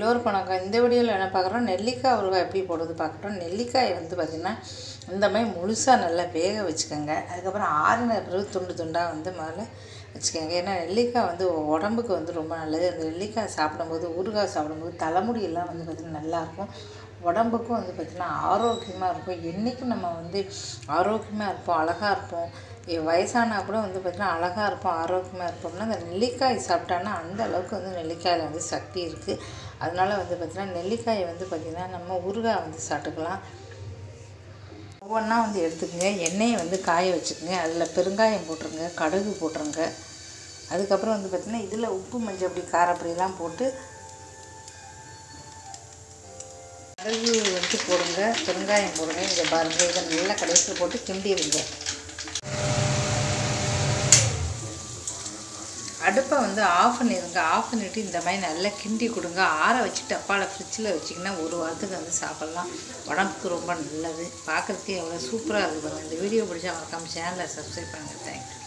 எல்லோருக்கும் வணக்கம் இந்த வீடியோவில் என்ன பார்க்குறோம் நெல்லிக்காய் ஊறுகாய் எப்படி போடுறது பார்க்குறோம் நெல்லிக்காயை வந்து பார்த்திங்கன்னா இந்த மாதிரி முழுசாக நல்லா வேக வச்சுக்கோங்க அதுக்கப்புறம் ஆறின பிறகு துண்டு துண்டாக வந்து முதல்ல வச்சுக்கோங்க ஏன்னா நெல்லிக்காய் வந்து உடம்புக்கு வந்து ரொம்ப நல்லது அந்த நெல்லிக்காய் சாப்பிடும்போது ஊறுகாய் சாப்பிடும்போது தலைமுடியெல்லாம் வந்து பார்த்திங்கன்னா நல்லாயிருக்கும் உடம்புக்கும் வந்து பார்த்திங்கன்னா ஆரோக்கியமாக இருக்கும் என்றைக்கும் நம்ம வந்து ஆரோக்கியமாக இருப்போம் அழகாக இருப்போம் இ- வயசானா கூட வந்து பார்த்திங்கன்னா அழகாக இருப்போம் ஆரோக்கியமாக இருப்போம்னா அந்த நெல்லிக்காய் சாப்பிட்டான்னா அந்த அளவுக்கு வந்து நெல்லிக்காயில் வந்து சக்தி இருக்குது அதனால வந்து பார்த்திங்கன்னா நெல்லிக்காயை வந்து பார்த்திங்கன்னா நம்ம ஊறுகாய் வந்து சாப்பிட்டுக்கலாம் ஒவ்வொன்றா வந்து எடுத்துக்கங்க எண்ணெயை வந்து காய வச்சுக்கோங்க அதில் பெருங்காயம் போட்டுருங்க கடுகு போட்டுருங்க அதுக்கப்புறம் வந்து பார்த்திங்கன்னா இதில் உப்பு மஞ்சள் அப்படி காரப்பொடியெல்லாம் போட்டு கடுகு வந்து போடுங்க பெருங்காயம் போடுங்க இங்கே பாருங்கள் இதை நல்லா கடைசியில் போட்டு கிண்டிடுங்க அடுப்பை வந்து ஆஃப் பண்ணிடுங்க ஆஃப் பண்ணிவிட்டு இந்த மாதிரி நல்லா கிண்டி கொடுங்க ஆற வச்சு டப்பாவில் ஃப்ரிட்ஜில் வச்சிங்கன்னா ஒரு வாரத்துக்கு வந்து சாப்பிட்லாம் உடம்புக்கு ரொம்ப நல்லது பார்க்குறதுக்கு எவ்வளோ சூப்பராக இருக்குது பாருங்க இந்த வீடியோ பிடிச்சா மறக்காம சேனலை சப்ஸ்கிரைப் பண்ணுங்கள் தேங்க்யூ